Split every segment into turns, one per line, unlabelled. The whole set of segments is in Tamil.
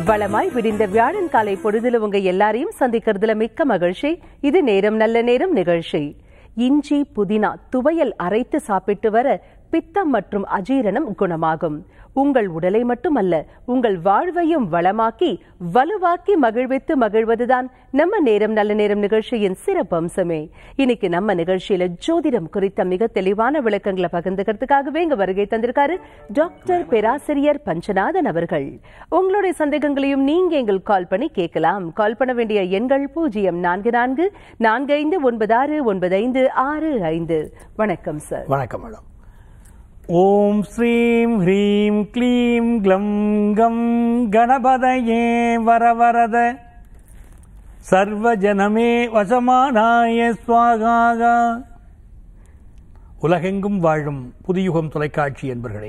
வளமாய் விடிந்த வியாழன் காலை பொழுதுல உங்க எல்லாரையும் சந்திக்கிறதுல மிக்க மகிழ்ச்சி இது நேரம் நல்ல நேரம் நிகழ்ச்சி இஞ்சி புதினா துவையல் அரைத்து சாப்பிட்டு வர பித்தம் மற்றும் அஜீரணம் குணமாகும் உங்கள் உடலை மட்டுமல்ல உங்கள் வாழ்வையும் வளமாக்கி வலுவாக்கி மகிழ்வித்து மகிழ்வதுதான் நம்ம நேரம் நல்ல நேரம் நிகழ்ச்சியின் சிறப்பம்சமே இன்னைக்கு நம்ம நிகழ்ச்சியில ஜோதிடம் குறித்த மிக தெளிவான விளக்கங்களை பகிர்ந்துக்கிறதுக்காகவே இங்க வருகை தந்திருக்காரு டாக்டர் பேராசிரியர் பஞ்சநாதன் அவர்கள் உங்களுடைய சந்தேகங்களையும் நீங்க எங்கள் கால் பண்ணி கேட்கலாம் கால் பண்ண வேண்டிய எண்கள் பூஜ்ஜியம் நான்கு நான்கு நான்கு ஐந்து ஒன்பது ஆறு ஒன்பது ஐந்து ஆறு ஐந்து வணக்கம் சார்
வணக்கம் மேடம் ஓம் ஸ்ரீம் ஹ்ரீம் க்ளீம் க்ளம் கம் கணபதயே வரவரத சர்வஜனமே வசமானாய ஸ்வாகாகா உலகெங்கும் வாழும் புதியுகம் தொலைக்காட்சி என்பர்களே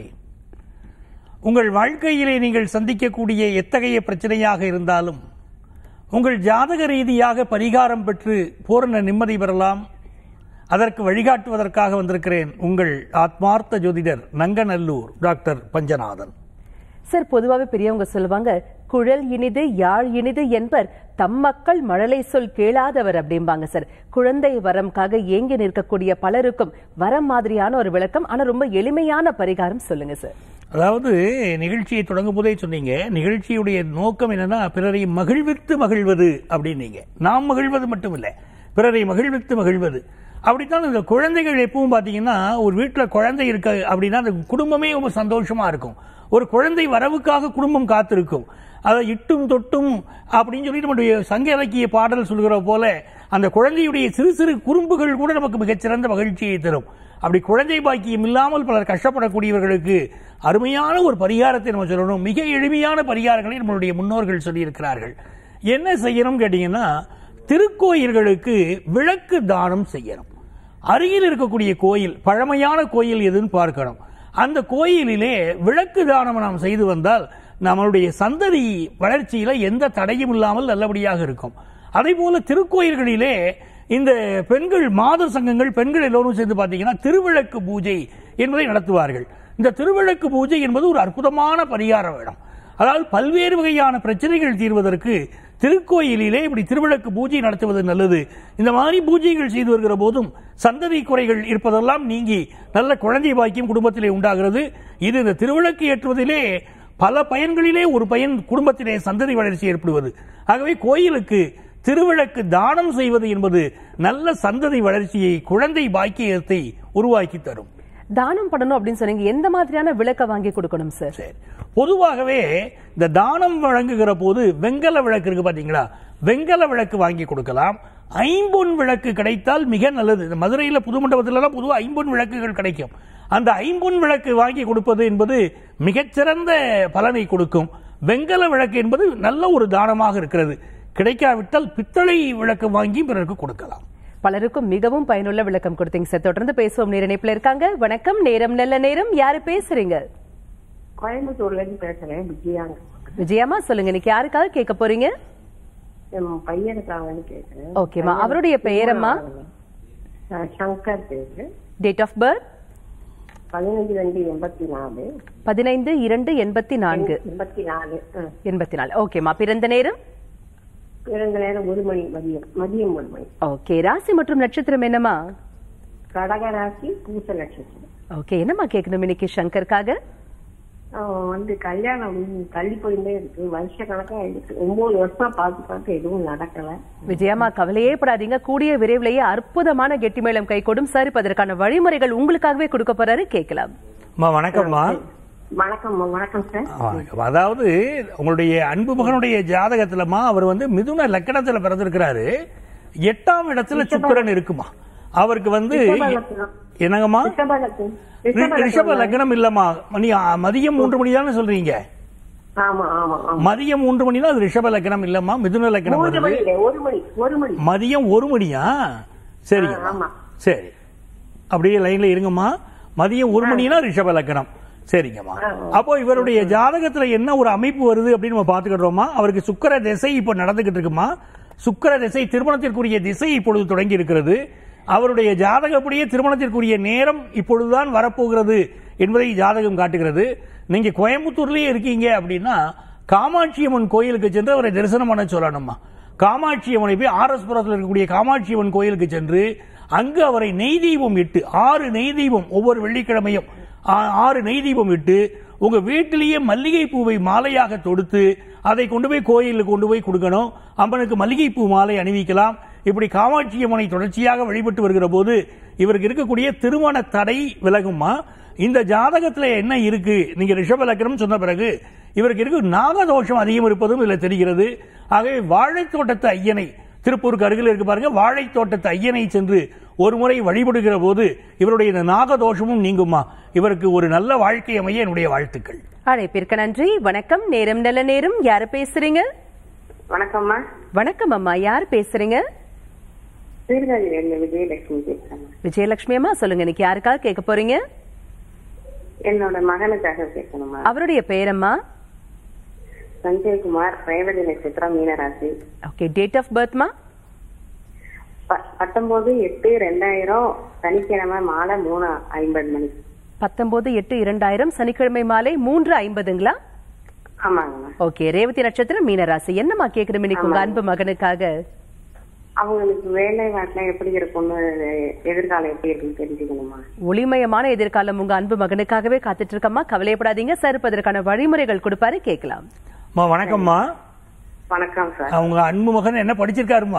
உங்கள் வாழ்க்கையிலே நீங்கள் சந்திக்கக்கூடிய எத்தகைய பிரச்சனையாக இருந்தாலும் உங்கள் ஜாதக ரீதியாக பரிகாரம் பெற்று பூரண நிம்மதி பெறலாம் அதற்கு வழிகாட்டுவதற்காக வந்திருக்கிறேன் உங்கள் ஆத்மார்த்த ஜோதிடர் நங்கநல்லூர் டாக்டர் பஞ்சநாதன்
சார் பொதுவாகவே பெரியவங்க சொல்லுவாங்க குழல் இனிது யாழ் இனிது என்பர் தம் மக்கள் மழலை சொல் கேளாதவர் அப்படிம்பாங்க சார் குழந்தை வரம்காக ஏங்கி நிற்கக்கூடிய பலருக்கும் வரம் மாதிரியான ஒரு விளக்கம் ஆனா ரொம்ப எளிமையான பரிகாரம் சொல்லுங்க சார்
அதாவது நிகழ்ச்சியை தொடங்கும் போதே சொன்னீங்க நிகழ்ச்சியுடைய நோக்கம் என்னன்னா பிறரை மகிழ்வித்து மகிழ்வது அப்படின்னீங்க நாம் மகிழ்வது மட்டும் இல்லை பிறரை மகிழ்வித்து மகிழ்வது அப்படித்தான் இந்த குழந்தைகள் எப்பவும் பார்த்தீங்கன்னா ஒரு வீட்டில் குழந்தை இருக்கு அப்படின்னா அந்த குடும்பமே ரொம்ப சந்தோஷமா இருக்கும் ஒரு குழந்தை வரவுக்காக குடும்பம் காத்திருக்கும் அதை இட்டும் தொட்டும் அப்படின்னு சொல்லி நம்முடைய சங்க இலக்கிய பாடல் சொல்கிற போல அந்த குழந்தையுடைய சிறு சிறு குறும்புகள் கூட நமக்கு மிகச்சிறந்த மகிழ்ச்சியை தரும் அப்படி குழந்தை பாக்கியம் இல்லாமல் பலர் கஷ்டப்படக்கூடியவர்களுக்கு அருமையான ஒரு பரிகாரத்தை நம்ம சொல்லணும் மிக எளிமையான பரிகாரங்களை நம்மளுடைய முன்னோர்கள் சொல்லியிருக்கிறார்கள் என்ன செய்யணும் கேட்டீங்கன்னா திருக்கோயில்களுக்கு விளக்கு தானம் செய்யணும் அருகில் இருக்கக்கூடிய கோயில் பழமையான கோயில் எதுன்னு பார்க்கணும் அந்த கோயிலிலே விளக்கு தானம் நாம் செய்து வந்தால் நம்மளுடைய சந்ததி வளர்ச்சியில எந்த தடையும் இல்லாமல் நல்லபடியாக இருக்கும் அதே போல திருக்கோயில்களிலே இந்த பெண்கள் மாத சங்கங்கள் பெண்கள் எல்லோரும் சேர்ந்து பார்த்தீங்கன்னா திருவிளக்கு பூஜை என்பதை நடத்துவார்கள் இந்த திருவிளக்கு பூஜை என்பது ஒரு அற்புதமான பரிகாரம் இடம் அதாவது பல்வேறு வகையான பிரச்சனைகள் தீர்வதற்கு திருக்கோயிலிலே இப்படி திருவிளக்கு பூஜை நடத்துவது நல்லது இந்த மாதிரி பூஜைகள் செய்து வருகிற போதும் சந்ததி குறைகள் இருப்பதெல்லாம் நீங்கி நல்ல குழந்தை பாக்கியம் குடும்பத்திலே உண்டாகிறது இது இந்த திருவிளக்கு ஏற்றுவதிலே பல பயன்களிலே ஒரு பயன் குடும்பத்திலே சந்ததி வளர்ச்சி ஏற்படுவது ஆகவே கோயிலுக்கு திருவிளக்கு தானம் செய்வது என்பது நல்ல சந்ததி வளர்ச்சியை குழந்தை பாக்கியத்தை உருவாக்கி தரும்
தானம் பண்ணணும் அப்படின்னு சொன்னீங்க எந்த மாதிரியான விளக்க வாங்கி கொடுக்கணும் சார்
சரி பொதுவாகவே இந்த தானம் வழங்குகிற போது வெங்கல விளக்கு இருக்கு பாத்தீங்களா வெங்கல விளக்கு வாங்கி கொடுக்கலாம் ஐம்பொன் விளக்கு கிடைத்தால் மிக நல்லது இந்த மதுரையில் புது மண்டபத்திலலாம் பொதுவாக ஐம்பொன் விளக்குகள் கிடைக்கும் அந்த ஐம்பொன் விளக்கு வாங்கி கொடுப்பது என்பது மிகச்சிறந்த பலனை கொடுக்கும் வெங்கல விளக்கு என்பது நல்ல ஒரு தானமாக இருக்கிறது கிடைக்காவிட்டால் பித்தளை விளக்கு வாங்கி பிறருக்கு கொடுக்கலாம்
பலருக்கும் மிகவும் பயனுள்ள விளக்கம் கொடுத்தீங்க சார் தொடர்ந்து பேசுவோம் நேர இணைப்புல இருக்காங்க வணக்கம் நேரம் நல்ல நேரம் யாரு பேசுறீங்க
கோயம்புத்தூர்ல இருந்து பேசுறேன் விஜயாங்க
விஜயம்மா சொல்லுங்க இன்னைக்கு யாருக்காக கேட்க போறீங்க
என் பையனுக்காகன்னு கேக்குறேன்
ஓகேம்மா அவருடைய பெயரம்மா
அஹ் சங்கர் பேரு
டேட் ஆஃப் பர்த்
பதினஞ்சு ரெண்டு எண்பத்தி நாலு
பதினைந்து இரண்டு எண்பத்தி நான்கு
எண்பத்தி நாலு அஹ்.
எண்பத்தி நாலு ஓகேம்மா பிறந்த நேரம்
பிறந்த நேரம் ஒரு மணி மதியம் மதியம் ஒரு மணி
ஓகே ராசி மற்றும் நட்சத்திரம் என்னம்மா
கடகராசி பூச நட்சத்திரம்
ஓகே என்னம்மா கேட்கணும் இன்னைக்கு சங்கருக்காக
அவன் வந்து கல்யாணம் தள்ளி போயிட்டே இருக்கு வருஷ கணக்கா இருக்கு ஒன்பது வருஷமா பார்த்து பார்த்து எதுவும் நடக்கல
விஜயம்மா கவலையே படாதீங்க கூடிய விரைவிலேயே அற்புதமான கெட்டிமேளம் கை கொடும் சார் இப்ப அதற்கான வழிமுறைகள் உங்களுக்காகவே கொடுக்க போறாரு கேட்கலாம்
அம்மா வணக்கம்மா
வணக்கம் வணக்கம் சார்
வணக்கம் அதாவது உங்களுடைய அன்பு மகனுடைய ஜாதகத்துலமா அவர் வந்து மிதுன லக்கணத்துல பிறந்திருக்கிறாரு எட்டாம் இடத்துல சுக்கிரன் இருக்குமா அவருக்கு வந்து
ரிஷபலக்கணம்.
என்னங்கம்மா
ரிஷபலக்கணம்.
ரி- ரிஷப
ரிஷபலக்கணம்.
லக்னம் இல்லம்மா மணி ஆ, மதியம் மூன்று மணி தானே சொல்றீங்க
ஆமா ஆமா ஆமா
மதியம் மூன்று மணினா அது ரிஷப லக்னம் இல்லம்மா மிதுன லக்னம்
மூணு
வருது
மணி இல்லை, ஒரு மணி ஒரு மணி
மதியம் ஒரு மணியா சரிங்க
ஆ, ஆமா.
சரி அப்படியே லைன்ல இருங்கம்மா மதியம் ஒரு மணினா ரிஷப லக்னம் சரிங்கம்மா அப்போ இவருடைய ஜாதகத்துல என்ன ஒரு அமைப்பு வருது அப்படின்னு நம்ம பாத்துக்கிட்டோமா அவருக்கு சுக்கிர திசை இப்போ நடந்துகிட்டு இருக்குமா சுக்கிர திசை திருமணத்திற்குரிய திசை இப்பொழுது தொடங்கி இருக்கிறது அவருடைய ஜாதகப்படியே திருமணத்திற்குரிய நேரம் இப்பொழுதுதான் வரப்போகிறது என்பதை ஜாதகம் காட்டுகிறது நீங்க கோயம்புத்தூர்லயே இருக்கீங்க அப்படின்னா காமாட்சி அம்மன் கோயிலுக்கு சென்று அவரை தரிசனம் பண்ண சொல்லணுமா காமாட்சி அம்மனை போய் ஆர்எஸ் புரத்தில் இருக்கக்கூடிய காமாட்சி அம்மன் கோயிலுக்கு சென்று அங்கு அவரை நெய் தீபம் இட்டு ஆறு நெய் தீபம் ஒவ்வொரு வெள்ளிக்கிழமையும் ஆ- ஆறு நெய் தீபம் இட்டு உங்க வீட்டிலேயே மல்லிகை பூவை மாலையாக தொடுத்து அதை கொண்டு போய் கோயிலுக்கு கொண்டு போய் கொடுக்கணும் அம்மனுக்கு மல்லிகை பூ மாலை அணிவிக்கலாம் இப்படி காமாட்சி அம்மனை தொடர்ச்சியாக வழிபட்டு வருகிற போது இவருக்கு இருக்கக்கூடிய திருமண தடை விலகுமா இந்த ஜாதகத்துல என்ன இருக்கு நீங்க ரிஷப லக்னம் சொன்ன பிறகு இவருக்கு இருக்கு நாகதோஷம் அதிகம் இருப்பதும் இதுல தெரிகிறது ஆகவே வாழைத்தோட்டத்து ஐயனை திருப்பூருக்கு அருகில் இருக்கு பாருங்க வாழைத்தோட்டத்து ஐயனை சென்று ஒரு முறை வழிபடுகிற போது இவருடைய இந்த நாகதோஷமும் நீங்குமா இவருக்கு ஒரு நல்ல வாழ்க்கை அமைய என்னுடைய வாழ்த்துக்கள்
அழைப்பிற்கு நன்றி வணக்கம் நேரம் நல்ல நேரம் யாரு பேசுறீங்க
வணக்கம்மா
வணக்கம் அம்மா யார் பேசுறீங்க
சீர்காழியில இருந்து விஜயலட்சுமி பேசுறேன்
விஜயலட்சுமி அம்மா சொல்லுங்க இன்னைக்கு யாருக்காக கேட்க போறீங்க
என்னோட மகனுக்காக பேசணுமா
அவருடைய பேரம்மா
சஞ்சய்குமார் ரேவதி நட்சத்திரம் மீனராசி
ஓகே டேட் ஆஃப் பர்த்மா
ப- பத்தொன்பது எட்டு ரெண்டாயிரம் சனிக்கிழமை மாலை மூணு ஐம்பது மணிக்கு
பத்தொன்பது எட்டு இரண்டாயிரம் சனிக்கிழமை மாலை மூன்று ஐம்பதுங்களா
ஆமாங்கம்மா
ஓகே ரேவதி நட்சத்திரம் மீனராசி என்னம்மா கேக்குறோம் இன்னைக்கு உங்க அன்பு மகனுக்காக
அவங்களுக்கு வேலை வாட்டிலாம் எப்படி இருக்கும்னு எதிர்காலம் எப்படி இருக்குன்னு தெரிஞ்சுக்கணுமா
ஒளிமயமான எதிர்காலம் உங்க அன்பு மகனுக்காகவே காத்துட்டு இருக்கம்மா கவலையப்படாதீங்க சார் இப்ப அதற்கான வழிமுறைகள் கொடுப்பாரு கேட்கலாம்
அம்மா வணக்கம்மா
வணக்கம் சார்
அவங்க அன்பு மகன் என்ன படிச்சிருக்காருமா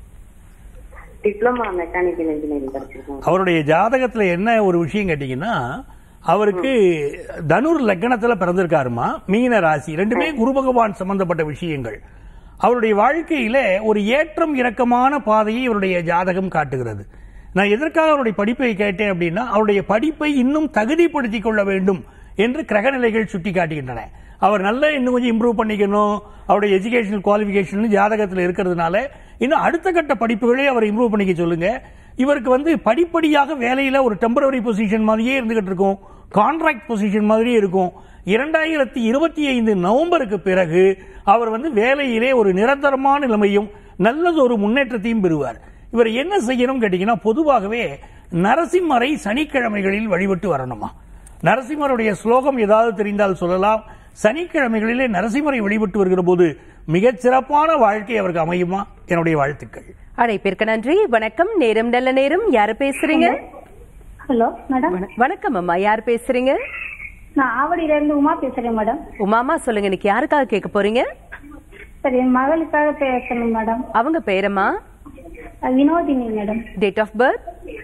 டிப்ளமா மெக்கானிக்கல் இன்ஜினியரிங் படிச்சிருக்கோம்
அவருடைய ஜாதகத்துல என்ன ஒரு விஷயம் கேட்டீங்கன்னா அவருக்கு தனுர் லக்னத்துல பிறந்திருக்காருமா மீன ராசி ரெண்டுமே குரு பகவான் சம்பந்தப்பட்ட விஷயங்கள் அவருடைய வாழ்க்கையில ஒரு ஏற்றம் இறக்கமான பாதையை இவருடைய ஜாதகம் காட்டுகிறது நான் எதற்காக அவருடைய படிப்பை கேட்டேன் அப்படின்னா அவருடைய படிப்பை இன்னும் தகுதிப்படுத்திக் கொள்ள வேண்டும் என்று கிரகநிலைகள் சுட்டி காட்டுகின்றன அவர் நல்ல இன்னும் கொஞ்சம் இம்ப்ரூவ் பண்ணிக்கணும் அவருடைய எஜுகேஷனல் குவாலிஃபிகேஷன் ஜாதகத்தில் இருக்கிறதுனால இன்னும் அடுத்த கட்ட படிப்புகளே அவர் இம்ப்ரூவ் பண்ணிக்க சொல்லுங்க இவருக்கு வந்து படிப்படியாக வேலையில ஒரு டெம்பரரி பொசிஷன் மாதிரியே இருந்துகிட்டு இருக்கும் கான்ட்ராக்ட் பொசிஷன் மாதிரியே இருக்கும் இரண்டாயிரத்தி இருபத்தி ஐந்து நவம்பருக்கு பிறகு அவர் வந்து வேலையிலே ஒரு நிரந்தரமான நிலைமையும் நல்லதொரு முன்னேற்றத்தையும் பெறுவார் இவர் என்ன செய்யணும் கேட்டீங்கன்னா பொதுவாகவே நரசிம்மரை சனிக்கிழமைகளில் வழிபட்டு வரணுமா நரசிம்மருடைய ஸ்லோகம் ஏதாவது தெரிந்தால் சொல்லலாம் சனிக்கிழமைகளிலே நரசிம்மரை வழிபட்டு வருகிற போது மிகச் சிறப்பான வாழ்க்கை அவருக்கு அமையுமா என்னுடைய வாழ்த்துக்கள்
அழைப்பிற்கு நன்றி வணக்கம் நேரம் நல்ல நேரம் யாரு பேசுறீங்க
ஹலோ மேடம்
வண- வணக்கம் அம்மா யார் பேசுறீங்க
நான் ஆவடியில இருந்து உமா பேசுறேன் மேடம்
உமாமா சொல்லுங்க இன்னைக்கு யாருக்காக கேட்க போறீங்க
சரி என் மகளுக்காக பேசணும் மேடம்
அவங்க பேரம்மா
அஹ் Vinodhini madam
date of birth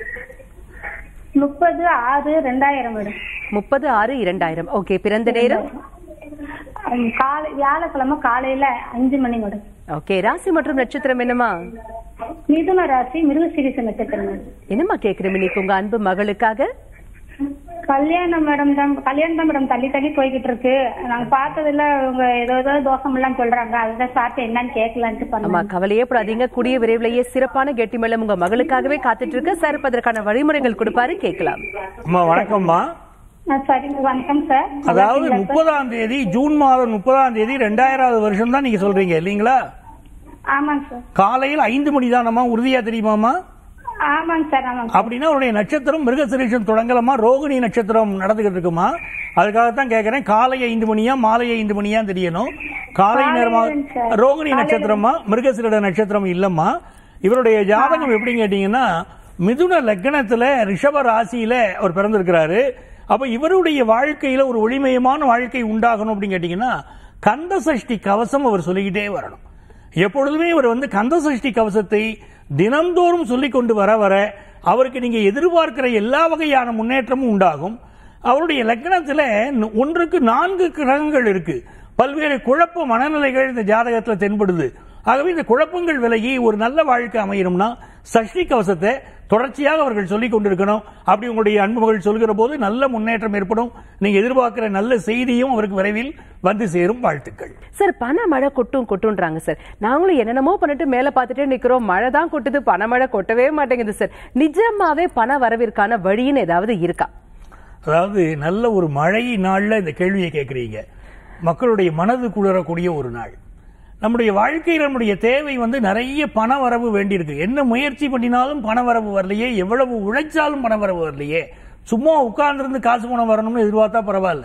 முப்பது ஆறு ரெண்டாயிரம் மேடம்
முப்பது ஆறு இரண்டாயிரம் ஓகே பிறந்த நேரம்
உம், காலை வியாழக்கிழமை காலையில அஞ்சு மணி மேடம்
ஓகே ராசி மற்றும் நட்சத்திரம் என்னமா
மிதுன ராசி மிருகசீரிச நட்சத்திரம் மேடம்
என்னம்மா கேக்குறேன் இன்னைக்கு உங்க அன்பு மகளுக்காக
கல்யாணம் மேடம் தான் கல்யாணம் தான் மேடம் தள்ளி தள்ளி போய்கிட்டு இருக்கு நாங்க பார்த்ததுல உங்க ஏதோ ஏதோ தோஷம் எல்லாம் சொல்றாங்க அதுதான் சாப்பிட்டு என்னன்னு கேட்கலான்ட்டு
அம்மா
பண்ணோம்
கவலையே படாதீங்க கூடிய விரைவிலேயே சிறப்பான கெட்டி மேளம் உங்க மகளுக்காகவே காத்துட்டு இருக்கு சார் இப்ப அதற்கான வழிமுறைகள் கொடுப்பாரு கேட்கலாம்
அம்மா வணக்கம்மா
அஹ் சரிங்க வணக்கம் சார்
அதாவது முப்பதாம் தேதி ஜூன் மாதம் முப்பதாம் தேதி ரெண்டாயிராவது வருஷம் தான் நீங்க சொல்றீங்க இல்லீங்களா
ஆமாங்க சார்
காலையில் ஐந்து மணி தானம்மா உறுதியா தெரியுமாமா
ஆமாங்க சார் ஆமாங்க
அப்படின்னா அவருடைய நட்சத்திரம் மிருகசிரீஷம் தொடங்கலமா ரோகிணி நட்சத்திரம் நடந்துகிட்டு இருக்குமா அதுக்காகத்தான் கேட்கறேன் காலை ஐந்து மணியா மாலை ஐந்து மணியா தெரியணும் காலை நேரமா
காலையிலங்க சார்.
ரோகிணி நட்சத்திரமா மிருகசிரட நட்சத்திரம் இல்லம்மா இவருடைய ஜாதகம் எப்படி கேட்டீங்கன்னா மிதுன லக்னத்துல ரிஷப ராசியில அவர் பிறந்திருக்கிறாரு அப்ப இவருடைய வாழ்க்கையில ஒரு ஒளிமயமான வாழ்க்கை உண்டாகணும் அப்படின்னு கேட்டீங்கன்னா கந்த சஷ்டி கவசம் அவர் சொல்லிக்கிட்டே வரணும் எப்பொழுதுமே இவர் வந்து கந்த சஷ்டி கவசத்தை தினந்தோறும் சொல்லிக் கொண்டு வர வர அவருக்கு நீங்க எதிர்பார்க்கிற எல்லா வகையான முன்னேற்றமும் உண்டாகும் அவருடைய லக்னத்துல ந- ஒன்றுக்கு நான்கு கிரகங்கள் இருக்கு பல்வேறு குழப்ப மனநிலைகள் இந்த ஜாதகத்துல தென்படுது ஆகவே இந்த குழப்பங்கள் விலகி ஒரு நல்ல வாழ்க்கை அமையணும்னா சஷ்டி கவசத்தை தொடர்ச்சியாக அவர்கள் சொல்லிக் கொண்டிருக்கணும் அப்படி உங்களுடைய அன்புகள் சொல்கிற போது நல்ல முன்னேற்றம் ஏற்படும் நீங்க எதிர்பார்க்கிற நல்ல செய்தியும் அவருக்கு விரைவில் வந்து சேரும் வாழ்த்துக்கள்
சார் பண மழை கொட்டும் கொட்டுன்றாங்க சார் நாங்களும் என்னென்னமோ பண்ணிட்டு மேல பார்த்துட்டே நிக்கிறோம் மழை தான் கொட்டுது பணமழை கொட்டவே மாட்டேங்குது சார் நிஜமாவே பண வரவிற்கான வழின்னு ஏதாவது இருக்கா
அதாவது நல்ல ஒரு மழை நாள்ல இந்த கேள்வியை கேட்குறீங்க மக்களுடைய மனது குளிரக்கூடிய ஒரு நாள் நம்முடைய வாழ்க்கையில் நம்முடைய தேவை வந்து நிறைய பண வரவு வேண்டியிருக்கு என்ன முயற்சி பண்ணினாலும் பண வரவு வரலையே எவ்வளவு உழைச்சாலும் பண வரவு வரலையே சும்மா உட்கார்ந்திருந்து காசு பணம் வரணும்னு எதிர்பார்த்தா பரவாயில்ல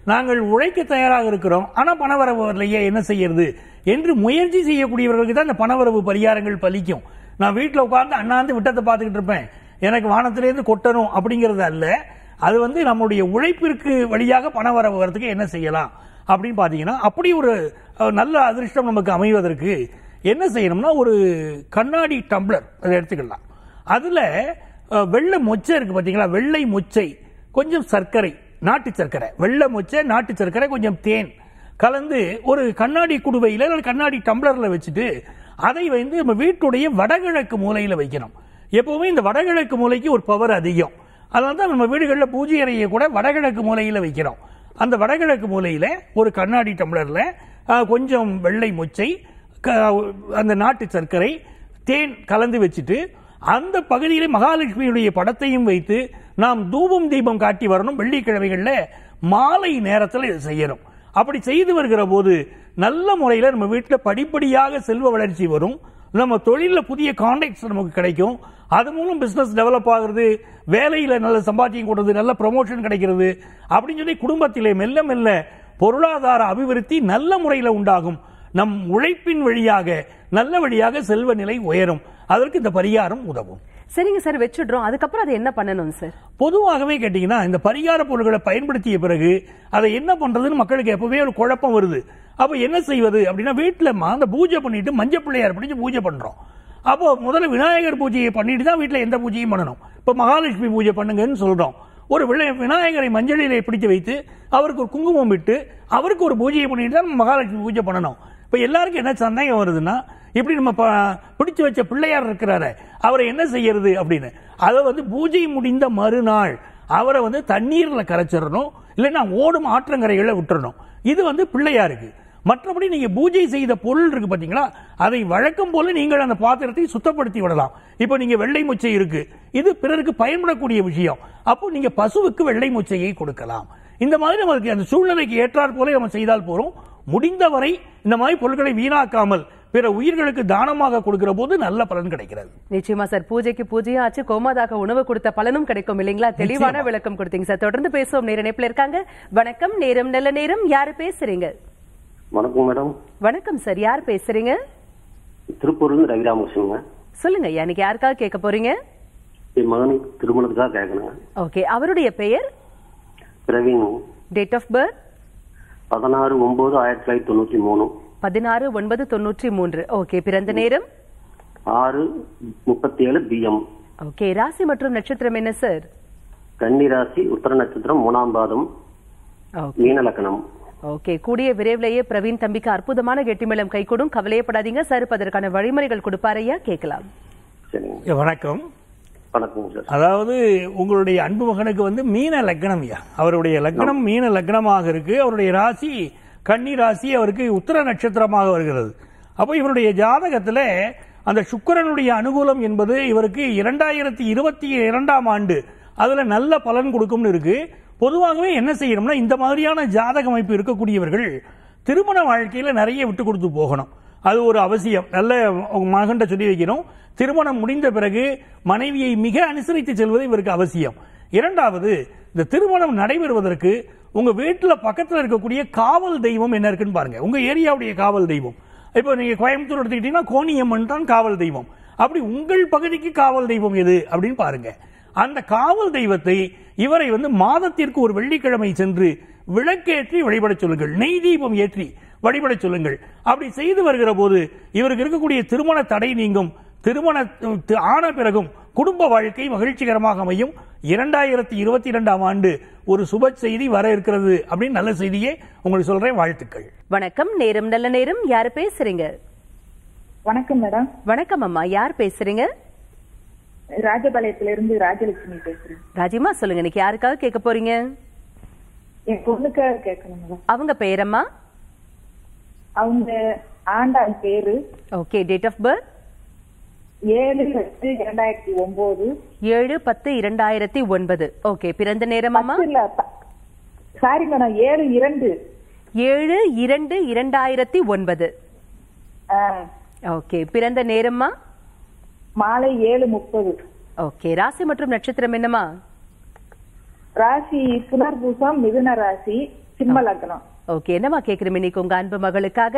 நாங்கள் உழைக்க தயாராக இருக்கிறோம் ஆனா பணவரவு வரலையே என்ன செய்யறது என்று முயற்சி செய்யக்கூடியவர்களுக்கு தான் இந்த பணவரவு பரிகாரங்கள் பலிக்கும் நான் வீட்டில் உட்கார்ந்து அண்ணாந்து விட்டத்தை பார்த்துக்கிட்டு இருப்பேன் எனக்கு வானத்திலேருந்து கொட்டணும் அப்படிங்கிறது அல்ல அது வந்து நம்முடைய உழைப்பிற்கு வழியாக பணம் வர வரதுக்கு என்ன செய்யலாம் அப்படின்னு பார்த்தீங்கன்னா அப்படி ஒரு அஹ், நல்ல அதிர்ஷ்டம் நமக்கு அமைவதற்கு என்ன செய்யணும்னா ஒரு கண்ணாடி டம்ளர் அதை எடுத்துக்கலாம் அதுல அஹ், வெள்ளை மொச்சை இருக்கு பார்த்தீங்களா வெள்ளை மொச்சை கொஞ்சம் சர்க்கரை நாட்டு சர்க்கரை வெள்ளை மொச்சை நாட்டு சர்க்கரை கொஞ்சம் தேன் கலந்து ஒரு கண்ணாடி குடுவையில அல்லது கண்ணாடி டம்ளர்ல வச்சுட்டு அதை வந்து நம்ம வீட்டுடைய வடகிழக்கு மூலையில வைக்கணும் எப்பவுமே இந்த வடகிழக்கு மூலைக்கு ஒரு பவர் அதிகம் அதனால தான் நம்ம வீடுகளில் பூஜை அறையை கூட வடகிழக்கு மூலையில வைக்கிறோம் அந்த வடகிழக்கு மூலையில ஒரு கண்ணாடி டம்ளர்ல ஆஹ், கொஞ்சம் வெள்ளை மொச்சை க- அந்த நாட்டு சர்க்கரை தேன் கலந்து வச்சுட்டு அந்த பகுதியிலே மகாலட்சுமியுடைய படத்தையும் வைத்து நாம் தூபம் தீபம் காட்டி வரணும் வெள்ளிக்கிழமைகள்ல மாலை நேரத்தில் இதை செய்யணும் அப்படி செய்து வருகிற போது நல்ல முறையில் நம்ம வீட்டில் படிப்படியாக செல்வ வளர்ச்சி வரும் நம்ம தொழிலில் புதிய கான்டாக்ட்ஸ் நமக்கு கிடைக்கும் அது மூலம் பிசினஸ் டெவலப் ஆகுறது வேலையில நல்ல சம்பாத்தியம் கொடுறது நல்ல ப்ரமோஷன் கிடைக்கிறது அப்படின்னு சொல்லி குடும்பத்திலே மெல்ல மெல்ல பொருளாதார அபிவிருத்தி நல்ல முறையில் உண்டாகும் நம் உழைப்பின் வழியாக நல்ல வழியாக செல்வ நிலை உயரும் அதற்கு இந்த பரிகாரம் உதவும்
சரிங்க சார் வச்சுடுறோம் அதுக்கப்புறம் அதை என்ன பண்ணணும் சார்
பொதுவாகவே கேட்டீங்கன்னா இந்த பரிகார பொருட்களை பயன்படுத்திய பிறகு அதை என்ன பண்றதுன்னு மக்களுக்கு எப்பவே ஒரு குழப்பம் வருது அப்ப என்ன செய்வது அப்படின்னா வீட்டுல அந்த பூஜை பண்ணிட்டு மஞ்சள் பிள்ளையார் பிடிச்சு பூஜை பண்றோம் அப்போ முதல்ல விநாயகர் பூஜையை பண்ணிட்டு தான் வீட்டுல எந்த பூஜையும் பண்ணணும் இப்ப மகாலட்சுமி பூஜை பண்ணுங்கன்னு சொல்றோம் ஒரு விளை- விநாயகரை மஞ்சளிலே பிடித்து வைத்து அவருக்கு ஒரு குங்குமம் விட்டு அவருக்கு ஒரு பூஜையை பண்ணிட்டு தான் நம்ம மகாலட்சுமி பூஜை பண்ணணும் இப்ப எல்லாருக்கும் என்ன சந்தேகம் வருதுன்னா இப்படி நம்ம ப- பிடிச்சு வச்ச பிள்ளையார் இருக்கிறாரு அவரை என்ன செய்யறது அப்படின்னு அதை வந்து பூஜை முடிந்த மறுநாள் அவரை வந்து தண்ணீர்ல கரைச்சிடணும் இல்லைன்னா ஓடும் ஆற்றங்கரைகளை விட்டுறணும் இது வந்து பிள்ளையாருக்கு மற்றபடி நீங்க பூஜை செய்த பொருள் இருக்கு பாத்தீங்களா அதை வழக்கம் போல நீங்கள் அந்த பாத்திரத்தை சுத்தப்படுத்தி விடலாம் இப்போ நீங்க வெள்ளை முச்சை இருக்கு இது பிறருக்கு பயன்படக்கூடிய விஷயம் அப்போ நீங்க பசுவுக்கு வெள்ளை முச்சையை கொடுக்கலாம் இந்த மாதிரி நமக்கு அந்த சூழ்நிலைக்கு ஏற்றாற் போல நம்ம செய்தால் போறோம் முடிந்தவரை இந்த மாதிரி பொருட்களை வீணாக்காமல் பிற உயிர்களுக்கு தானமாக கொடுக்கிற போது நல்ல பலன் கிடைக்கிறது
நிச்சயமா சார் பூஜைக்கு பூஜையும் ஆச்சு கோமாதாக உணவு கொடுத்த பலனும் கிடைக்கும் இல்லைங்களா தெளிவான
நிச்சயமா.
விளக்கம் கொடுத்தீங்க சார் தொடர்ந்து பேசுவோம் நேர இணைப்புல இருக்காங்க வணக்கம் நேரம் நல்ல நேரம் யாரு பேசுறீங்க
வணக்கம் மேடம்
வணக்கம் சார் யார் பேசுறீங்க
திருப்பூர்லேருந்து ரவிராமகிருஷ்ணங்க
சொல்லுங்க ஐயா, இன்னைக்கு யாருக்காக கேட்க போறீங்க
என் மகனுக்கு திருமணத்துக்காக கேட்கணுங்க
ஓகே அவருடைய பெயர்
பிரவீன்
டேட் ஆஃப் பர்த்
பதினாறு ஒன்பது ஆயிரத்தி தொள்ளாயிரத்தி தொண்ணூற்றி மூணு
பதினாறு ஒன்பது தொண்ணூற்றி மூன்று ஓகே பிறந்த நேரம்
ஆறு முப்பத்தி ஏழு பிஎம்
ஓகே ராசி மற்றும் நட்சத்திரம் என்ன சார்
கன்னிராசி உத்தர நட்சத்திரம் மூணாம் பாதம்
ஓகே
மீன லக்கணம்
ஓகே கூடிய விரைவிலேயே பிரவீன் தம்பிக்கு அற்புதமான கெட்டிமேளம் கைகூடும் கவலையப்படாதீங்க சார் இப்ப அதற்கான வழிமுறைகள் கொடுப்பாரையா கேட்கலாம்
சரிங்க
வணக்கம்
வணக்கம் சார்
அதாவது உங்களுடைய அன்பு மகனுக்கு வந்து மீன லக்னம் ஐயா அவருடைய லக்னம் மீன லக்னமாக இருக்கு அவருடைய ராசி கன்னி ராசி அவருக்கு உத்தர நட்சத்திரமாக வருகிறது அப்போ இவருடைய ஜாதகத்துல அந்த சுக்கிரனுடைய அனுகூலம் என்பது இவருக்கு இரண்டாயிரத்தி இருபத்தி இரண்டாம் ஆண்டு அதுல நல்ல பலன் கொடுக்கும்னு இருக்கு பொதுவாகவே என்ன செய்யணும்னா இந்த மாதிரியான ஜாதக அமைப்பு இருக்கக்கூடியவர்கள் திருமண வாழ்க்கையில நிறைய விட்டு கொடுத்து போகணும் அது ஒரு அவசியம் நல்ல உங்க மகன்கிட்ட சொல்லி வைக்கணும் திருமணம் முடிந்த பிறகு மனைவியை மிக அனுசரித்து செல்வது இவருக்கு அவசியம் இரண்டாவது இந்த திருமணம் நடைபெறுவதற்கு உங்க வீட்டுல பக்கத்துல இருக்கக்கூடிய காவல் தெய்வம் என்ன இருக்குன்னு பாருங்க உங்க ஏரியாவுடைய காவல் தெய்வம் இப்போ நீங்க கோயம்புத்தூர் எடுத்துக்கிட்டீங்கன்னா கோணியம்மன் தான் காவல் தெய்வம் அப்படி உங்கள் பகுதிக்கு காவல் தெய்வம் எது அப்படின்னு பாருங்க அந்த காவல் தெய்வத்தை இவரை வந்து மாதத்திற்கு ஒரு வெள்ளிக்கிழமை சென்று விளக்கேற்றி வழிபடச் சொல்லுங்கள் நெய் தீபம் ஏற்றி வழிபடச் சொல்லுங்கள் அப்படி செய்து வருகிற போது இவருக்கு இருக்கக்கூடிய திருமண தடை நீங்கும் திருமண தி- ஆன பிறகும் குடும்ப வாழ்க்கை மகிழ்ச்சிகரமாக அமையும் இரண்டாயிரத்தி இருபத்தி இரண்டாம் ஆண்டு ஒரு சுப செய்தி வர இருக்கிறது அப்படின்னு நல்ல செய்தியே உங்களுக்கு சொல்றேன் வாழ்த்துக்கள்
வணக்கம் நேரம் நல்ல நேரம் யார் பேசுறீங்க
வணக்கம் மேடம்
வணக்கம் அம்மா யார் பேசுறீங்க
ராஜபாளையத்துல இருந்து ராஜலட்சுமி பேசுறேன்
ராஜிமா சொல்லுங்க இன்னைக்கு யாருக்காக கேட்க போறீங்க
என் பொண்ணுக்காக கேட்கணும் மேடம்
அவங்க பெயரம்மா
அவங்க ஆண்டாள் பேரு
ஓகே டேட் ஆஃப் பர்த்
ஏழு எட்டு இரண்டாயிரத்தி ஒன்பது
ஏழு பத்து இரண்டாயிரத்தி ஒன்பது ஓகே பிறந்த நேரம் அம்மா
இல்ல சாரி மேடம் ஏழு இரண்டு
ஏழு இரண்டு இரண்டாயிரத்தி ஒன்பது
ஆ,
ஓகே பிறந்த நேரம்மா
மாலை ஏழு முப்பது
ஓகே ராசி மற்றும் நட்சத்திரம் என்னம்மா
ராசி புனர்பூசம் மிதுன ராசி சிம்ம லக்னம்
ஓகே என்னம்மா கேக்குறீங்க இன்னைக்கு உங்க அன்பு மகளுக்காக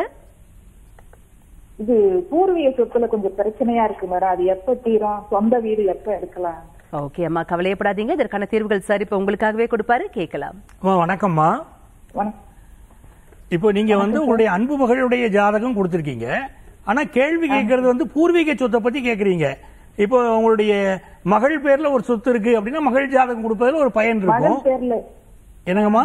இது பூர்வீக சொத்துல கொஞ்சம் பிரச்சனையா இருக்கு மேடம் அது எப்ப தீரும் சொந்த வீடு எப்ப எடுக்கலாம்
ஓகே அம்மா கவலையப்படாதீங்க இதற்கான தீர்வுகள் சார் இப்ப உங்களுக்காகவே கொடுப்பாரு கேட்கலாம்
அம்மா, வணக்கம்மா
வணக்கம்
இப்போ நீங்க வந்து உங்களுடைய அன்பு மகளுடைய ஜாதகம் கொடுத்திருக்கீங்க ஆனா கேள்வி கேட்கறது வந்து பூர்வீக சொத்தை பத்தி கேக்குறீங்க இப்போ உங்களுடைய மகள் பேர்ல ஒரு சொத்து இருக்கு அப்படின்னா மகள் ஜாதகம் கொடுப்பதுல ஒரு பயன்
மகள்
இருக்கும்
பேர்ல
என்னங்கம்மா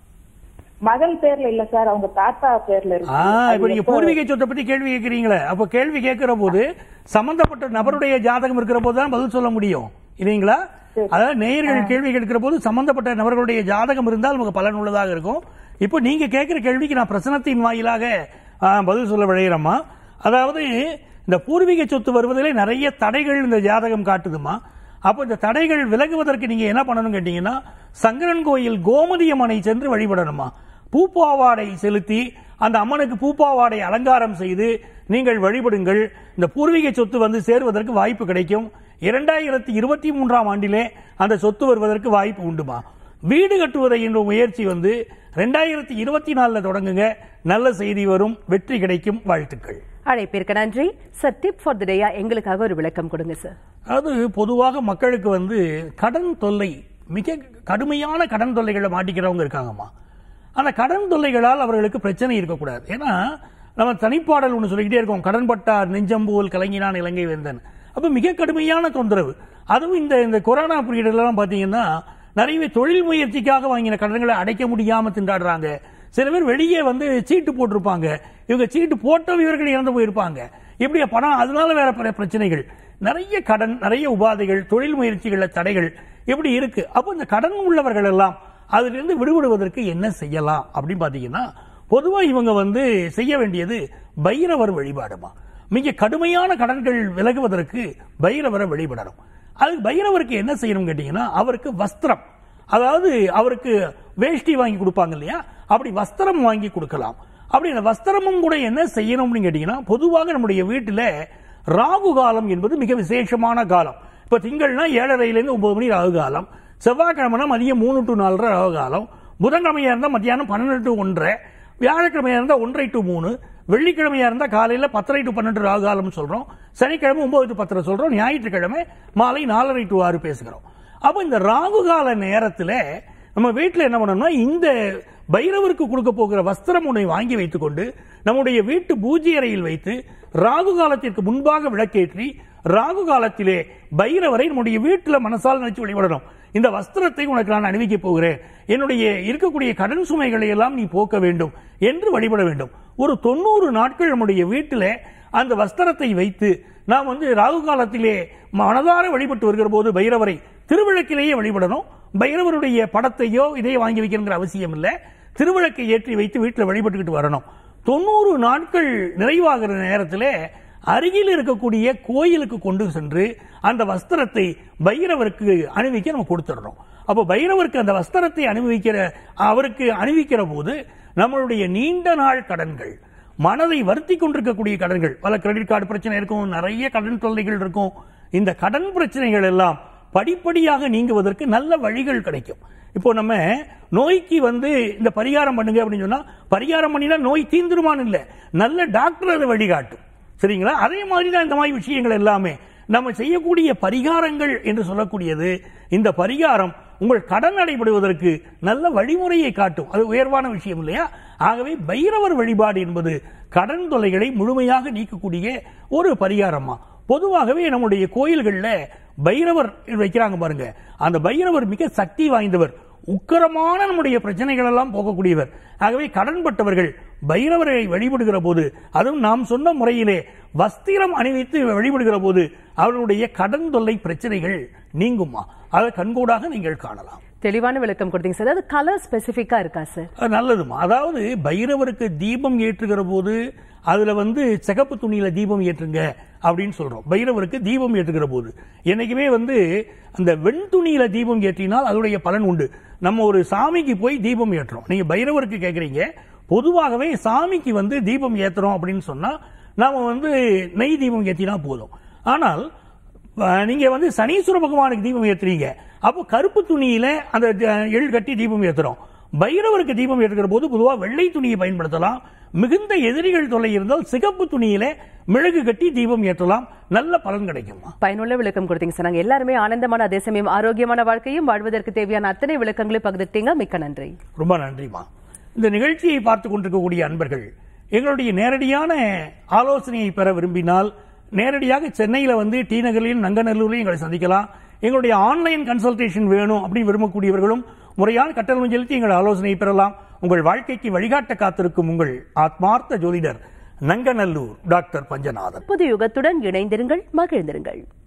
மகள் பேர்ல இல்ல சார் அவங்க தாத்தா பேர்ல இருக்கு
ஆ
அது
இப்போ நீங்க
எப்ப-
பூர்வீக சொத்தை பத்தி கேள்வி கேட்கறீங்களே அப்போ கேள்வி கேட்கிற போது சம்பந்தப்பட்ட நபருடைய ஜாதகம் இருக்கிற போது தான் பதில் சொல்ல முடியும் இல்லைங்களா அதாவது நேயர்கள் கேள்வி கேட்கிற போது சம்பந்தப்பட்ட நபர்களுடைய ஜாதகம் இருந்தால் நமக்கு பலன் உள்ளதாக இருக்கும் இப்போ நீங்க கேட்கிற கேள்விக்கு நான் பிரசனத்தின் வாயிலாக ஆ, பதில் சொல்ல விழைகிறேம்மா அதாவது இந்த பூர்வீக சொத்து வருவதிலே நிறைய தடைகள் இந்த ஜாதகம் காட்டுதுமா அப்போ இந்த தடைகள் விலகுவதற்கு நீங்க என்ன பண்ணணும் கேட்டீங்கன்னா சங்கரன் கோயில் கோமதி அம்மனை சென்று வழிபடணுமா பூப்பாவாடை செலுத்தி அந்த அம்மனுக்கு பூப்பாவாடை அலங்காரம் செய்து நீங்கள் வழிபடுங்கள் இந்த பூர்வீக சொத்து வந்து சேருவதற்கு வாய்ப்பு கிடைக்கும் இரண்டாயிரத்தி இருபத்தி மூன்றாம் ஆண்டிலே அந்த சொத்து வருவதற்கு வாய்ப்பு உண்டுமா வீடு கட்டுவதை என்ற முயற்சி வந்து ரெண்டாயிரத்தி இருபத்தி நாலுல தொடங்குங்க நல்ல செய்தி வரும் வெற்றி கிடைக்கும் வாழ்த்துக்கள்
அழைப்பிற்கு நன்றி சார் டிப் ஃபார் த டேயா எங்களுக்காக ஒரு விளக்கம் கொடுங்க சார்
அது பொதுவாக மக்களுக்கு வந்து கடன் தொல்லை மிக கடுமையான கடன் தொல்லைகளை மாட்டிக்கிறவங்க இருக்காங்கம்மா அந்த கடன் தொல்லைகளால் அவர்களுக்கு பிரச்சனை இருக்கக்கூடாது ஏன்னா நம்ம தனிப்பாடல் ஒன்று சொல்லிக்கிட்டே இருக்கோம் கடன்பட்டார் நெஞ்சம்போல் கலங்கினான் இலங்கை வேந்தன் அப்போ மிக கடுமையான தொந்தரவு அதுவும் இந்த இந்த கொரோனா பீரியட்லாம் பார்த்தீங்கன்னா நிறையவே தொழில் முயற்சிக்காக வாங்கின கடன்களை அடைக்க முடியாம திண்டாடுறாங்க சில பேர் வெளியே வந்து சீட்டு போட்டிருப்பாங்க இவங்க சீட்டு போட்ட இவர்கள் இறந்து போயிருப்பாங்க இப்படி பணம் அதனால வேற பல பிரச்சனைகள் நிறைய கடன் நிறைய உபாதைகள் தொழில் முயற்சிகள தடைகள் இப்படி இருக்கு அப்போ இந்த கடன் உள்ளவர்கள் எல்லாம் அதிலிருந்து விடுபடுவதற்கு என்ன செய்யலாம் அப்படின்னு பாத்தீங்கன்னா பொதுவா இவங்க வந்து செய்ய வேண்டியது பைரவர் வழிபாடுமா மிக கடுமையான கடன்கள் விலகுவதற்கு பைரவரை வழிபடணும் அது பைரவருக்கு என்ன செய்யணும் கேட்டீங்கன்னா அவருக்கு வஸ்திரம் அதாவது அவருக்கு வேஷ்டி வாங்கி கொடுப்பாங்க இல்லையா அப்படி வஸ்திரம் வாங்கி கொடுக்கலாம் அப்படி அந்த வஸ்திரமும் கூட என்ன செய்யணும் அப்படின்னு கேட்டீங்கன்னா பொதுவாக நம்முடைய வீட்டில் ராகு காலம் என்பது மிக விசேஷமான காலம் இப்ப திங்கள்னா ஏழரையிலேருந்து ஒன்பது மணி ராகு காலம் செவ்வாய்க்கிழமைனா மதியம் மூணு டு நாலரை ராகு காலம் புதன்கிழமையா இருந்தால் மத்தியானம் பன்னெண்டு டு ஒன்றரை வியாழக்கிழமையா இருந்தால் ஒன்றரை டு மூணு வெள்ளிக்கிழமையா இருந்தா காலையில பத்தரை டு பன்னெண்டு ராகு காலம் சொல்றோம் சனிக்கிழமை ஒன்பது டு பத்தரை சொல்றோம் ஞாயிற்றுக்கிழமை மாலை நாலரை டு ஆறு பேசுகிறோம் அப்போ இந்த ராகு கால நேரத்தில் நம்ம வீட்டில் என்ன பண்ணணும்னா இந்த பைரவருக்கு கொடுக்க போகிற வஸ்திரம் ஒன்றை வாங்கி வைத்துக்கொண்டு நம்முடைய வீட்டு பூஜை அறையில் வைத்து ராகு காலத்திற்கு முன்பாக விளக்கேற்றி ராகு காலத்திலே பைரவரை நம்முடைய வீட்டில் மனசால் நினைச்சு வழிபடணும் இந்த வஸ்திரத்தை உனக்கு நான் அணிவிக்க போகிறேன் என்னுடைய இருக்கக்கூடிய கடன் சுமைகளை எல்லாம் நீ போக்க வேண்டும் என்று வழிபட வேண்டும் ஒரு தொண்ணூறு நாட்கள் நம்முடைய வீட்டில் அந்த வஸ்திரத்தை வைத்து நாம் வந்து ராகு காலத்திலே மனதார வழிபட்டு வருகிற போது பைரவரை திருவிளக்கிலேயே வழிபடணும் பைரவருடைய படத்தையோ இதையோ வாங்கி வைக்கணுங்கிற அவசியம் இல்லை திருவிளக்கை ஏற்றி வைத்து வீட்டில் வழிபட்டுக்கிட்டு வரணும் தொண்ணூறு நாட்கள் நிறைவாகிற நேரத்தில் அருகில் இருக்கக்கூடிய கோயிலுக்கு கொண்டு சென்று அந்த வஸ்திரத்தை பைரவருக்கு அணிவிக்க நம்ம கொடுத்துடணும் அப்போ பைரவருக்கு அந்த வஸ்திரத்தை அனுபவிக்கிற அவருக்கு அணிவிக்கிற போது நம்மளுடைய நீண்ட நாள் கடன்கள் மனதை வருத்தி கொண்டிருக்கக்கூடிய கடன்கள் பல கிரெடிட் கார்டு பிரச்சனை இருக்கும் நிறைய கடன் தொல்லைகள் இருக்கும் இந்த கடன் பிரச்சனைகள் எல்லாம் படிப்படியாக நீங்குவதற்கு நல்ல வழிகள் கிடைக்கும் இப்போ நம்ம நோய்க்கு வந்து இந்த பரிகாரம் பண்ணுங்க அப்படின்னு சொன்னா பரிகாரம் பண்ணினா நோய் தீந்துருமான்னு இல்லை நல்ல டாக்டர் அதை வழிகாட்டும் சரிங்களா அதே மாதிரி தான் இந்த மாதிரி விஷயங்கள் எல்லாமே நம்ம செய்யக்கூடிய பரிகாரங்கள் என்று சொல்லக்கூடியது இந்த பரிகாரம் உங்கள் கடன் அடைபடுவதற்கு நல்ல வழிமுறையை காட்டும் அது உயர்வான விஷயம் இல்லையா ஆகவே பைரவர் வழிபாடு என்பது கடன் தொல்லைகளை முழுமையாக நீக்கக்கூடிய ஒரு பரிகாரமா பொதுவாகவே நம்முடைய கோயில்களில் பைரவர் வைக்கிறாங்க பாருங்க அந்த பைரவர் மிக சக்தி வாய்ந்தவர் உக்கரமான நம்முடைய பிரச்சனைகள் எல்லாம் போகக்கூடியவர் ஆகவே கடன்பட்டவர்கள் பைரவரை வழிபடுகிற போது அதுவும் நாம் சொன்ன முறையிலே வஸ்திரம் அணிவித்து வழிபடுகிற போது அவர்களுடைய கடன் தொல்லை பிரச்சனைகள் நீங்குமா அதை கண்கூடாக நீங்கள் காணலாம்
தெளிவான விளக்கம் கொடுத்தீங்க சார் அது கலர் ஸ்பெசிபிக்கா இருக்கா சார்
அது நல்லதுமா அதாவது பைரவருக்கு தீபம் ஏற்றுகிற போது அதுல வந்து சிகப்பு துணியில தீபம் ஏற்றுங்க அப்படின்னு சொல்றோம் பைரவருக்கு தீபம் ஏற்றுகிற போது என்னைக்குமே வந்து அந்த வெண் துணியில தீபம் ஏற்றினால் அதோடைய பலன் உண்டு நம்ம ஒரு சாமிக்கு போய் தீபம் ஏற்றுறோம் நீங்க பைரவருக்கு கேக்குறீங்க பொதுவாகவே சாமிக்கு வந்து தீபம் ஏத்துறோம் அப்படின்னு சொன்னா நாம வந்து நெய் தீபம் ஏற்றினா போதும் ஆனால் அஹ், நீங்க வந்து சனீஸ்வர பகவானுக்கு தீபம் ஏத்துறீங்க அப்போ கருப்பு துணியில அந்த த- எள் கட்டி தீபம் ஏத்துறோம் பைரவருக்கு தீபம் ஏற்றுகிற போது பொதுவா வெள்ளை துணியை பயன்படுத்தலாம் மிகுந்த எதிரிகள் தொல்லை இருந்தால் சிகப்பு துணியில மிளகு கட்டி தீபம் ஏற்றலாம் நல்ல பலன் கிடைக்குமா
பயனுள்ள விளக்கம் கொடுத்தீங்க சார் நாங்க எல்லாருமே ஆனந்தமான அதே சமயம் ஆரோக்கியமான வாழ்க்கையும் வாழ்வதற்கு தேவையான அத்தனை விளக்கங்களையும் பகிர்ந்துட்டீங்க மிக்க நன்றி
ரொம்ப நன்றிமா இந்த நிகழ்ச்சியை பார்த்து கொண்டிருக்கக்கூடிய அன்பர்கள் எங்களுடைய நேரடியான ஆலோசனையை பெற விரும்பினால் நேரடியாக சென்னையில வந்து டி நகர்லையும் நங்கநல்லூர்லையும் எங்களை சந்திக்கலாம் எங்களுடைய ஆன்லைன் கன்சல்டேஷன் வேணும் அப்படின்னு விரும்பக்கூடியவர்களும் முறையான கட்டணம் செலுத்தி எங்கள் ஆலோசனையை பெறலாம் உங்கள் வாழ்க்கைக்கு வழிகாட்ட காத்திருக்கும் உங்கள் ஆத்மார்த்த ஜோதிடர் நங்கநல்லூர் டாக்டர் பஞ்சநாதன்
புது யுகத்துடன் இணைந்திருங்கள் மகிழ்ந்திருங்கள்